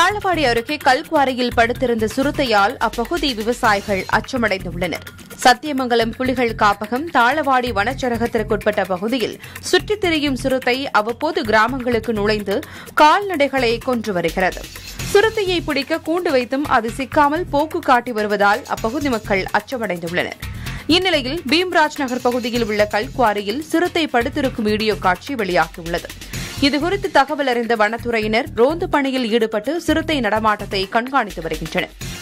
தாளவாடி அருகே கல்குவாரியில் படுத்திருந்த சுருத்தையால் அப்பகுதி விவசாயிகள் அச்சமடைந்துள்ளனர் சத்தியமங்கலம் புலிகள் காப்பகம் தாளவாடி வனச்சரகத்திற்குட்பட்ட பகுதியில் சுற்றித் திரியும் சுருத்தை அவ்வப்போது கிராமங்களுக்கு நுழைந்து கால்நடைகளை கொன்று வருகிறது சுருத்தையை பிடிக்க கூண்டு வைத்தும் அது சிக்காமல் போக்கு காட்டி வருவதால் அப்பகுதி மக்கள் அச்சமடைந்துள்ளனர் இந்நிலையில் பீம்ராஜ் நகர் பகுதியில் உள்ள கல்குவாரியில் சிறுத்தை படுத்திருக்கும் வீடியோ காட்சி வெளியாகியுள்ளது இதுகுறித்து தகவல் அறிந்த வனத்துறையினர் ரோந்து பணியில் ஈடுபட்டு சிறுத்தை நடமாட்டத்தை கண்காணித்து வருகின்றனர்